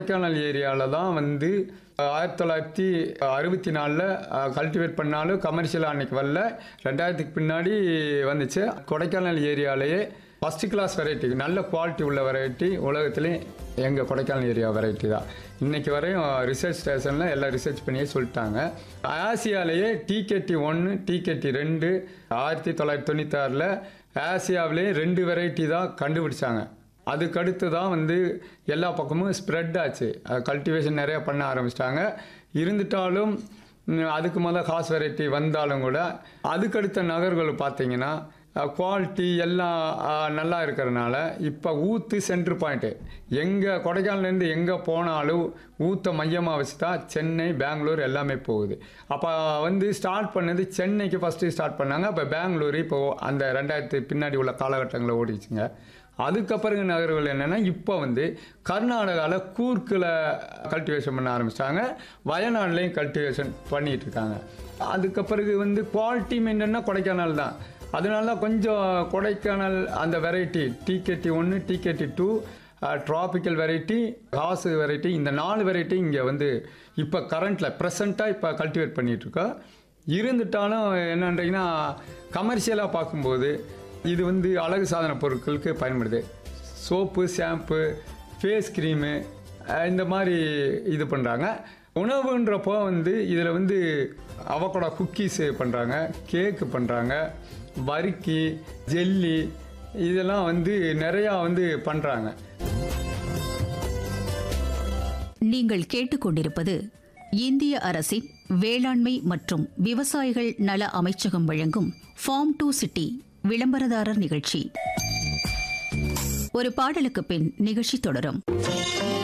கொடைக்கானல் ஏரியாவில் தான் வந்து ஆயிரத்தி தொள்ளாயிரத்தி அறுபத்தி நாலில் கல்டிவேட் பண்ணாலும் கமர்ஷியலாக அன்னைக்கு வரல ரெண்டாயிரத்துக்கு பின்னாடி வந்துச்சு கொடைக்கானல் ஏரியாலேயே ஃபஸ்ட் கிளாஸ் வெரைட்டி நல்ல குவாலிட்டி உள்ள வெரைட்டி உலகத்திலே எங்கள் கொடைக்கானல் ஏரியா வெரைட்டி தான் இன்னைக்கு வரையும் ரிசர்ச் ஸ்டேஷனில் எல்லாம் ரிசர்ச் பண்ணியே சொல்லிட்டாங்க ஆசியாலேயே டிகேடி ஒன்று டிகேடி ரெண்டு ஆயிரத்தி தொள்ளாயிரத்தி தொண்ணூத்தாறில் ஆசியாவிலே ரெண்டு வெரைட்டி தான் கண்டுபிடிச்சாங்க அதுக்கடுத்து தான் வந்து எல்லா பக்கமும் ஸ்ப்ரெட் ஆச்சு கல்டிவேஷன் நிறைய பண்ண ஆரம்பிச்சிட்டாங்க இருந்துட்டாலும் ம், அதுக்கு முதல்ல காசு வெரைட்டி வந்தாலும் கூட அதுக்கடுத்த நகர்கள் பார்த்தீங்கன்னா குவாலிட்டி எல்லாம் ஆ, நல்லா இருக்கிறனால இப்போ ஊத்து சென்ட்ரு பாயிண்ட்டு எங்கே கொடைக்கானல்லேருந்து எங்கே போனாலும் ஊத்தை மையமாக வச்சு தான் சென்னை பெங்களூர் எல்லாமே போகுது அப்போ வந்து ஸ்டார்ட் பண்ணது சென்னைக்கு ஃபஸ்ட்டு ஸ்டார்ட் பண்ணாங்க அப்போ பெங்களூர் இப்போ அந்த ரெண்டாயிரத்து பின்னாடி உள்ள காலகட்டங்களில் ஓடிச்சுங்க அதுக்கப்புறம் நகர்கள் என்னென்னா இப்போ வந்து கர்நாடகாவில் கூர்க்கில் கல்டிவேஷன் பண்ண ஆரம்பிச்சிட்டாங்க வயநாடுலேயும் கல்டிவேஷன் பண்ணிகிட்டு இருக்காங்க அதுக்கு பிறகு வந்து குவாலிட்டி மெயின்டென்னா கொடைக்கானல் தான் அதனால தான் கொஞ்சம் கொடைக்கானல் அந்த வெரைட்டி டிகேடி ஒன்று டிகேடி டூ ட்ராபிக்கல் வெரைட்டி காசு வெரைட்டி இந்த நாலு வெரைட்டி இங்கே வந்து இப்போ கரண்ட்டில் ப்ரெசண்ட்டாக இப்போ கல்டிவேட் பண்ணிகிட்ருக்கோம் இருந்துட்டாலும் என்னன்றீங்கன்னா கமர்ஷியலாக பார்க்கும்போது இது வந்து அழகு சாதன பொருட்களுக்கு பயன்படுது சோப்பு ஷாம்பு ஃபேஸ் க்ரீமு இந்த மாதிரி இது பண்ணுறாங்க உணவுன்றப்போ வந்து இதில் வந்து அவக்கோடா குக்கீஸு பண்ணுறாங்க கேக்கு பண்ணுறாங்க வறுக்கி ஜெல்லி இதெல்லாம் வந்து நிறையா வந்து பண்ணுறாங்க நீங்கள் கேட்டுக்கொண்டிருப்பது இந்திய அரசின் வேளாண்மை மற்றும் விவசாயிகள் நல அமைச்சகம் வழங்கும் ஃபார்ம் டு சிட்டி விளம்பரதாரர் நிகழ்ச்சி ஒரு பாடலுக்கு பின் நிகழ்ச்சி தொடரும்